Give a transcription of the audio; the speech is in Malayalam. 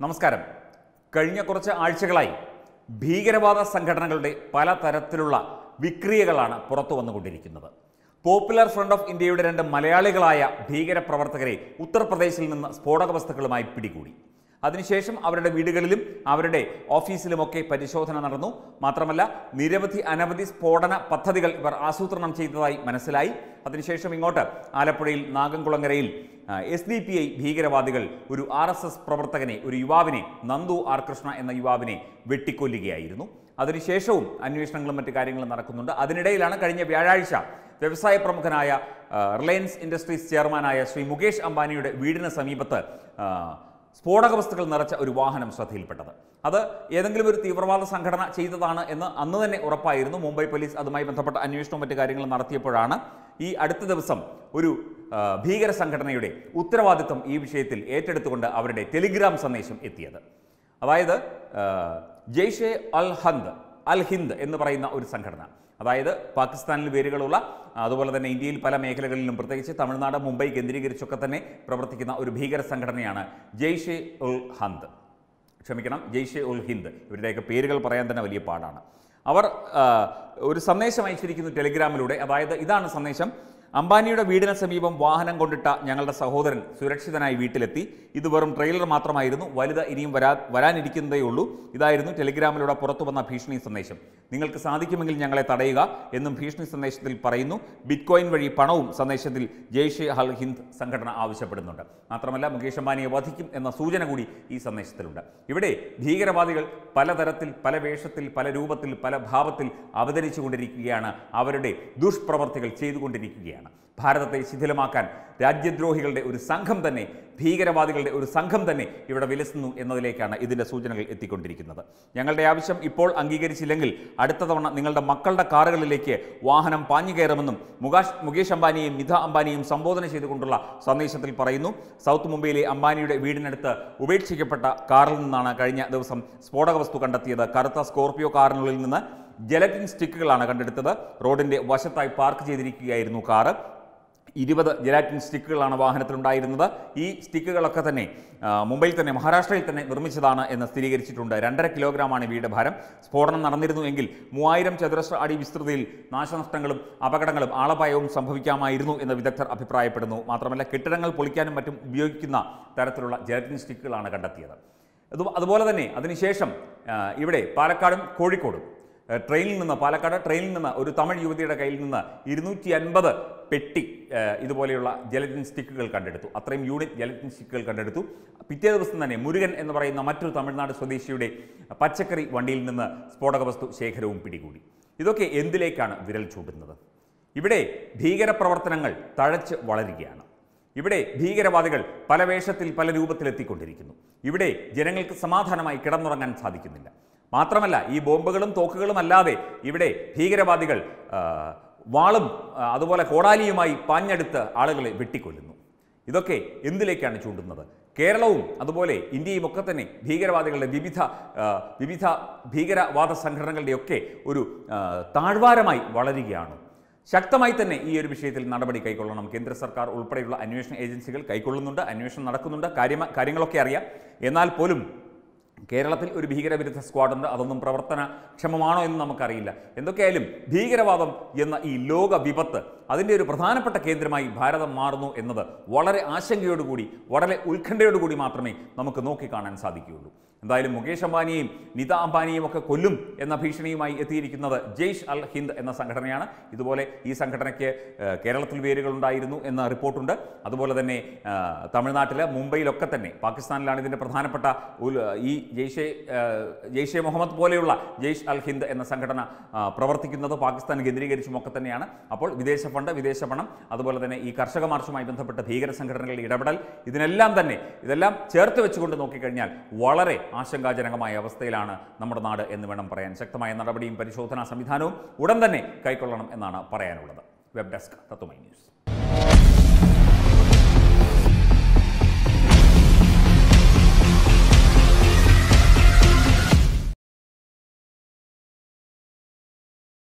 നമസ്കാരം കഴിഞ്ഞ കുറച്ച് ആഴ്ചകളായി ഭീകരവാദ സംഘടനകളുടെ പല തരത്തിലുള്ള വിക്രിയകളാണ് പുറത്തു വന്നുകൊണ്ടിരിക്കുന്നത് പോപ്പുലർ ഫ്രണ്ട് ഓഫ് ഇന്ത്യയുടെ രണ്ട് മലയാളികളായ ഭീകരപ്രവർത്തകരെ ഉത്തർപ്രദേശിൽ നിന്ന് സ്ഫോടക വസ്തുക്കളുമായി പിടികൂടി അതിനുശേഷം അവരുടെ വീടുകളിലും അവരുടെ ഓഫീസിലുമൊക്കെ പരിശോധന നടന്നു മാത്രമല്ല നിരവധി അനവധി സ്ഫോടന പദ്ധതികൾ ഇവർ ആസൂത്രണം ചെയ്തതായി മനസ്സിലായി അതിനുശേഷം ഇങ്ങോട്ട് ആലപ്പുഴയിൽ നാഗംകുളങ്ങരയിൽ എസ് ഡി പി ഐ ഭീകരവാദികൾ ഒരു ആർ എസ് എസ് പ്രവർത്തകനെ ഒരു യുവാവിനെ നന്ദു ആർ കൃഷ്ണ എന്ന യുവാവിനെ വെട്ടിക്കൊല്ലുകയായിരുന്നു അതിനുശേഷവും അന്വേഷണങ്ങളും മറ്റു കാര്യങ്ങളും നടക്കുന്നുണ്ട് അതിനിടയിലാണ് കഴിഞ്ഞ വ്യാഴാഴ്ച വ്യവസായ പ്രമുഖനായ ആ, റിലയൻസ് ഇൻഡസ്ട്രീസ് ചെയർമാനായ ശ്രീ മുകേഷ് അംബാനിയുടെ വീടിന് സമീപത്ത് ആ, സ്ഫോടക വസ്തുക്കൾ നിറച്ച ഒരു വാഹനം ശ്രദ്ധയിൽപ്പെട്ടത് അത് ഏതെങ്കിലും ഒരു തീവ്രവാദ സംഘടന ചെയ്തതാണ് എന്ന് അന്ന് തന്നെ ഉറപ്പായിരുന്നു മുംബൈ പോലീസ് അതുമായി ബന്ധപ്പെട്ട അന്വേഷണവും മറ്റു കാര്യങ്ങളും നടത്തിയപ്പോഴാണ് ഈ അടുത്ത ദിവസം ഒരു ആ, ഭീകര സംഘടനയുടെ ഉത്തരവാദിത്വം ഈ വിഷയത്തിൽ ഏറ്റെടുത്തുകൊണ്ട് അവരുടെ ടെലിഗ്രാം സന്ദേശം എത്തിയത് അതായത് ആ, ജെയ്ഷെ അൽ ഹന്ദ് അൽ ഹിന്ദ് എന്ന് പറയുന്ന ഒരു സംഘടന അതായത് പാകിസ്ഥാനിൽ വേരുകളുള്ള അതുപോലെ തന്നെ ഇന്ത്യയിൽ പല മേഖലകളിലും പ്രത്യേകിച്ച് തമിഴ്നാട് മുംബൈ കേന്ദ്രീകരിച്ചൊക്കെ തന്നെ പ്രവർത്തിക്കുന്ന ഒരു ഭീകര സംഘടനയാണ് ജെയ്ഷെ ഉൽ ഹന്ദ് ക്ഷമിക്കണം ജെയ്ഷെ ഉൽ ഹിന്ദ് ഇവരുടെയൊക്കെ പേരുകൾ പറയാൻ തന്നെ വലിയ പാടാണ് അവർ ആ, ഒരു സന്ദേശം അയച്ചിരിക്കുന്നു ടെലിഗ്രാമിലൂടെ അതായത് ഇതാണ് സന്ദേശം അംബാനിയുടെ വീടിന് സമീപം വാഹനം കൊണ്ടിട്ട ഞങ്ങളുടെ സഹോദരൻ സുരക്ഷിതനായി വീട്ടിലെത്തി ഇത് വെറും ട്രെയിലർ മാത്രമായിരുന്നു വലുത് ഇനിയും വരാ വരാനിരിക്കുന്നതേ ഉള്ളൂ ഇതായിരുന്നു ടെലിഗ്രാമിലൂടെ പുറത്തു വന്ന ഭീഷണി സന്ദേശം നിങ്ങൾക്ക് സാധിക്കുമെങ്കിൽ ഞങ്ങളെ തടയുക എന്നും ഭീഷണി സന്ദേശത്തിൽ പറയുന്നു ബിറ്റ്കോയിൻ വഴി പണവും സന്ദേശത്തിൽ ജെയ്ഷെ ഹൽ ഹിന്ദ് സംഘടന ആവശ്യപ്പെടുന്നുണ്ട് മാത്രമല്ല മുകേഷ് അംബാനിയെ വധിക്കും എന്ന സൂചന കൂടി ഈ സന്ദേശത്തിലുണ്ട് ഇവിടെ ഭീകരവാദികൾ പലതരത്തിൽ പല വേഷത്തിൽ പല രൂപത്തിൽ പല ഭാവത്തിൽ അവതരിച്ചുകൊണ്ടിരിക്കുകയാണ് അവരുടെ ദുഷ്പ്രവർത്തികൾ ചെയ്തുകൊണ്ടിരിക്കുകയാണ് ഭാരതത്തെ ശിഥിലമാക്കാൻ രാജ്യദ്രോഹികളുടെ ഒരു സംഘം തന്നെ ഭീകരവാദികളുടെ ഒരു സംഘം തന്നെ ഇവിടെ വിലസുന്നു എന്നതിലേക്കാണ് ഇതിൻ്റെ സൂചനകൾ എത്തിക്കൊണ്ടിരിക്കുന്നത് ഞങ്ങളുടെ ആവശ്യം ഇപ്പോൾ അംഗീകരിച്ചില്ലെങ്കിൽ അടുത്ത തവണ നിങ്ങളുടെ മക്കളുടെ കാറുകളിലേക്ക് വാഹനം പാഞ്ഞു കയറുമെന്നും മുകാഷ് മുകേഷ് അംബാനിയെയും നിധ അംബാനിയെയും സംബോധന ചെയ്തുകൊണ്ടുള്ള സന്ദേശത്തിൽ പറയുന്നു സൗത്ത് മുംബൈയിലെ അംബാനിയുടെ വീടിനടുത്ത് ഉപേക്ഷിക്കപ്പെട്ട കാറിൽ നിന്നാണ് കഴിഞ്ഞ ദിവസം സ്ഫോടക വസ്തു കണ്ടെത്തിയത് കറുത്ത സ്കോർപിയോ കാറിനുള്ളിൽ നിന്ന് ജലറ്റിൻ സ്റ്റിക്കുകളാണ് കണ്ടെടുത്തത് റോഡിന്റെ വശത്തായി പാർക്ക് ചെയ്തിരിക്കുകയായിരുന്നു കാറ് ഇരുപത് ജലാറ്റിൻ സ്റ്റിക്കുകളാണ് വാഹനത്തിലുണ്ടായിരുന്നത് ഈ സ്റ്റിക്കുകളൊക്കെ തന്നെ ആ, മുംബൈയിൽ തന്നെ മഹാരാഷ്ട്രയിൽ തന്നെ നിർമ്മിച്ചതാണ് എന്ന് സ്ഥിരീകരിച്ചിട്ടുണ്ട് രണ്ടര കിലോഗ്രാമാണ് ഇവയുടെ ഭാരം സ്ഫോടനം നടന്നിരുന്നു എങ്കിൽ മൂവായിരം ചതുരശ്ര അടി വിസ്തൃതിയിൽ നാശനഷ്ടങ്ങളും അപകടങ്ങളും ആളപായവും സംഭവിക്കാമായിരുന്നു എന്ന് വിദഗ്ധർ അഭിപ്രായപ്പെടുന്നു മാത്രമല്ല കെട്ടിടങ്ങൾ പൊളിക്കാനും മറ്റും ഉപയോഗിക്കുന്ന തരത്തിലുള്ള ജലാറ്റിൻ സ്റ്റിക്കുകളാണ് കണ്ടെത്തിയത് അത് അതുപോലെ തന്നെ അതിനുശേഷം ആ, ഇവിടെ പാലക്കാടും കോഴിക്കോടും ഏഹ് ട്രെയിനിൽ നിന്ന് പാലക്കാട് ട്രെയിനിൽ നിന്ന് ഒരു തമിഴ് യുവതിയുടെ കയ്യിൽ നിന്ന് ഇരുന്നൂറ്റി അൻപത് പെട്ടി ഏഹ് ഇതുപോലെയുള്ള ജലറ്റിൻ സ്റ്റിക്കുകൾ കണ്ടെടുത്തു അത്രയും യൂണിറ്റ് ജലറ്റിൻ സ്റ്റിക്കുകൾ കണ്ടെടുത്തു പിറ്റേ ദിവസം തന്നെ മുരുകൻ എന്ന് പറയുന്ന മറ്റൊരു തമിഴ്നാട് സ്വദേശിയുടെ പച്ചക്കറി വണ്ടിയിൽ നിന്ന് സ്ഫോടക വസ്തു ശേഖരവും പിടികൂടി ഇതൊക്കെ എന്തിലേക്കാണ് വിരൽ ചൂണ്ടുന്നത് ഇവിടെ ഭീകരപ്രവർത്തനങ്ങൾ തഴച്ച് വളരുകയാണ് ഇവിടെ ഭീകരവാദികൾ പല വേഷത്തിൽ പല രൂപത്തിലെത്തിക്കൊണ്ടിരിക്കുന്നു ഇവിടെ ജനങ്ങൾക്ക് സമാധാനമായി കിടന്നുറങ്ങാൻ സാധിക്കുന്നില്ല മാത്രമല്ല ഈ ബോംബുകളും തോക്കുകളും അല്ലാതെ ഇവിടെ ഭീകരവാദികൾ ആ, വാളും ആ, അതുപോലെ കോടാലിയുമായി പാഞ്ഞെടുത്ത് ആളുകളെ വെട്ടിക്കൊല്ലുന്നു ഇതൊക്കെ എന്തിലേക്കാണ് ചൂണ്ടുന്നത് കേരളവും അതുപോലെ ഇന്ത്യയും ഒക്കെ തന്നെ ഭീകരവാദികളുടെ വിവിധ ആ, വിവിധ ഭീകരവാദ സംഘടനകളുടെയൊക്കെ ഒരു ആ, താഴ്വാരമായി വളരുകയാണ് ശക്തമായി തന്നെ ഈ ഒരു വിഷയത്തിൽ നടപടി കൈക്കൊള്ളണം കേന്ദ്ര സർക്കാർ ഉൾപ്പെടെയുള്ള അന്വേഷണ ഏജൻസികൾ കൈക്കൊള്ളുന്നുണ്ട് അന്വേഷണം നടക്കുന്നുണ്ട് കാര്യമ കാര്യങ്ങളൊക്കെ അറിയാം എന്നാൽ പോലും കേരളത്തിൽ ഒരു ഭീകരവിരുദ്ധ സ്ക്വാഡുണ്ട് അതൊന്നും പ്രവർത്തനക്ഷമമാണോ എന്ന് നമുക്കറിയില്ല എന്തൊക്കെയായാലും ഭീകരവാദം എന്ന ഈ ലോക വിപത്ത് അതിൻ്റെ ഒരു പ്രധാനപ്പെട്ട കേന്ദ്രമായി ഭാരതം മാറുന്നു എന്നത് വളരെ ആശങ്കയോടുകൂടി വളരെ ഉത്കണ്ഠയോടുകൂടി മാത്രമേ നമുക്ക് നോക്കിക്കാണാൻ സാധിക്കുകയുള്ളൂ എന്തായാലും മുകേഷ് അംബാനിയെയും നിത അംബാനിയെയും ഒക്കെ കൊല്ലും എന്ന ഭീഷണിയുമായി എത്തിയിരിക്കുന്നത് ജെയ്ഷ് അൽ ഹിന്ദ് എന്ന സംഘടനയാണ് ഇതുപോലെ ഈ സംഘടനയ്ക്ക് ഏഹ്, കേരളത്തിൽ വേരുകളുണ്ടായിരുന്നു എന്ന റിപ്പോർട്ടുണ്ട് അതുപോലെ തന്നെ ഏഹ്, തമിഴ്നാട്ടിൽ മുംബൈയിലൊക്കെ തന്നെ പാകിസ്ഥാനിലാണ് ഇതിൻ്റെ പ്രധാനപ്പെട്ട ഒരു ഈ ജെയ്ഷെ ഏഹ്, ജെയ്ഷെ മുഹമ്മദ് പോലെയുള്ള ജെയ്ഷ് അൽ ഹിന്ദ് എന്ന സംഘടന ആ, പ്രവർത്തിക്കുന്നത് പാകിസ്ഥാൻ കേന്ദ്രീകരിച്ചും ഒക്കെ തന്നെയാണ് അപ്പോൾ വിദേശ ഫണ്ട് വിദേശ പണം അതുപോലെ തന്നെ ഈ കർഷക മാർച്ചുമായി ബന്ധപ്പെട്ട ഭീകര സംഘടനകളുടെ ഇടപെടൽ ഇതിനെല്ലാം തന്നെ ഇതെല്ലാം ചേർത്ത് വെച്ചുകൊണ്ട് നോക്കിക്കഴിഞ്ഞാൽ വളരെ ആശങ്കാജനകമായ അവസ്ഥയിലാണ് നമ്മുടെ നാട് എന്ന് വേണം പറയാൻ ശക്തമായ നടപടിയും പരിശോധനാ സംവിധാനവും ഉടൻ തന്നെ കൈക്കൊള്ളണം എന്നാണ് പറയാനുള്ളത് വെബ് ഡെസ്ക് തത്വമൈ ന്യൂസ്